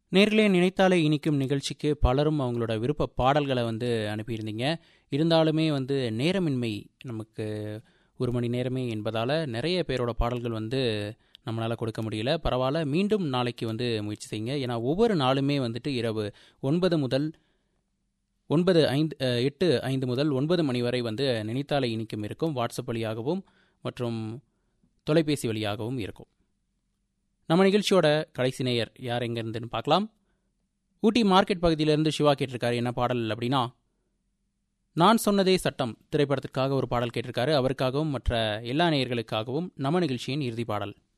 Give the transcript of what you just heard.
நேர்களே நினைத்தாலே இனிக்கும் நிகழ்ச்சிக்கு பலரும் அவங்களோட விருப்ப பாடல்களை வந்து அனுப்பியிருந்தீங்க இருந்தாலுமே வந்து நேரமின்மை நமக்கு ஒரு மணி நேரமே என்பதால் நிறைய பேரோட பாடல்கள் வந்து நம்மளால் கொடுக்க முடியல பரவாயில்ல மீண்டும் நாளைக்கு வந்து முயற்சி செய்யுங்க ஏன்னா ஒவ்வொரு நாளுமே வந்துட்டு இரவு ஒன்பது முதல் ஒன்பது ஐந்து அஹ், எட்டு ஐந்து முதல் ஒன்பது மணி வரை வந்து நினைத்தாலே இனிக்கும் இருக்கும் வாட்ஸ்அப் வழியாகவும் மற்றும் தொலைபேசி வழியாகவும் இருக்கும் நம்ம நிகழ்ச்சியோட கடைசி நேயர் யார் எங்க இருந்துன்னு பார்க்கலாம் ஊட்டி மார்க்கெட் பகுதியிலேருந்து சிவா கேட்டிருக்காரு என்ன பாடல் அப்படின்னா நான் சொன்னதே சட்டம் திரைப்படத்திற்காக ஒரு பாடல் கேட்டிருக்காரு அவருக்காகவும் மற்ற எல்லா நேயர்களுக்காகவும் நம்ம நிகழ்ச்சியின் இறுதி பாடல்